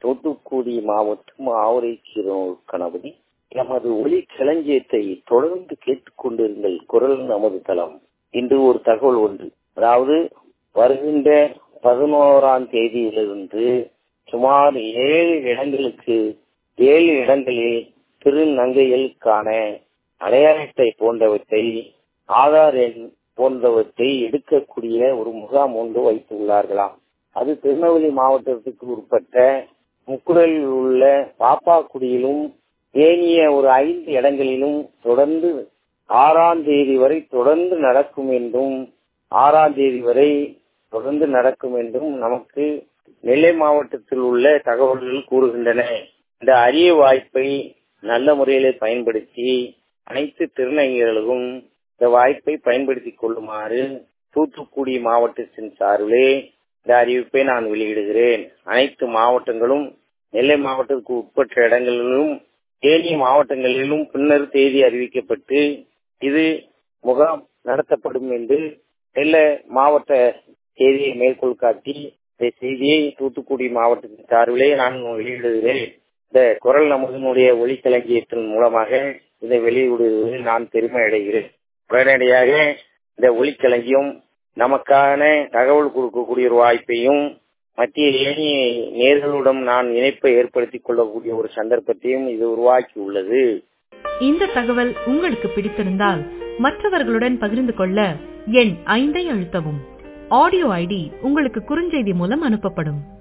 தூத்துக்குடி மாவட்டம் ஆவரைக்கீரோ கணபதி நமது ஒளி களஞ்சியத்தை தொடர்ந்து கேட்டுக்கொண்டிருங்கள் குரல் நமது தளம் இன்று ஒரு தகவல் ஒன்று அதாவது வருகின்ற பதினோராம் தேதியிலிருந்து சுமார் ஏழு இடங்களுக்கு ஏழு இடங்களில் திருநங்கைகளுக்கான அடையாள அட்டை போன்றவற்றை ஆதார் எண் போன்றவற்றை எடுக்கக்கூடிய ஒரு முகாம் ஒன்று வைத்துள்ளார்களாம் அது திருநெல்வேலி மாவட்டத்துக்கு உட்பட்ட முக்குடலில் உள்ள பாப்பாக்குடியிலும் ஏனைய ஒரு ஐந்து இடங்களிலும் தொடர்ந்து ஆறாம் தேதி வரை தொடர்ந்து நடக்கும் என்றும் ஆறாம் தேதி வரை தொடர்ந்து நடக்கும் என்றும் நமக்கு நெல்லை மாவட்டத்தில் உள்ள தகவல்கள் கூறுகின்றன இந்த அரிய வாய்ப்பை நல்ல முறையிலே பயன்படுத்தி அனைத்து திருநங்கைகளும் இந்த வாய்ப்பை பயன்படுத்திக் கொள்ளுமாறு தூத்துக்குடி மாவட்டத்தின் சார்பிலே இந்த அறிவிப்பை நான் வெளியிடுகிறேன் அனைத்து மாவட்டங்களும் நெல்லை மாவட்டத்துக்கு உட்பட்ட இடங்களிலும் தேனி மாவட்டங்களிலும் பின்னர் தேதி அறிவிக்கப்பட்டு இது முகாம் நடத்தப்படும் என்று நெல்லை மாவட்ட செய்தியை மேற்கோள் காட்டி இந்த செய்தியை தூத்துக்குடி மாவட்டத்தின் சார்பிலே நான் வெளியிடுகிறேன் இந்த குரல் நமதனுடைய ஒளிக்களஞ்சியத்தின் மூலமாக இதை வெளியிடுவதில் நான் பெருமை அடைகிறேன் உடனடியாக இந்த ஒளிக்களஞ்சியம் நமக்கான தகவல் கொடுக்கக்கூடிய ஒரு வாய்ப்பையும் மத்திய ஏனைய நேர்களுடன் நான் இணைப்பை ஏற்படுத்திக் கொள்ளக்கூடிய ஒரு சந்தர்ப்பத்தையும் இது உருவாக்கி உள்ளது இந்த தகவல் உங்களுக்கு பிடித்திருந்தால் மற்றவர்களுடன் பகிர்ந்து கொள்ள எண் ஐந்தை அழுத்தவும் ஆடியோ ஐடி உங்களுக்கு குறுஞ்செய்தி மூலம் அனுப்பப்படும்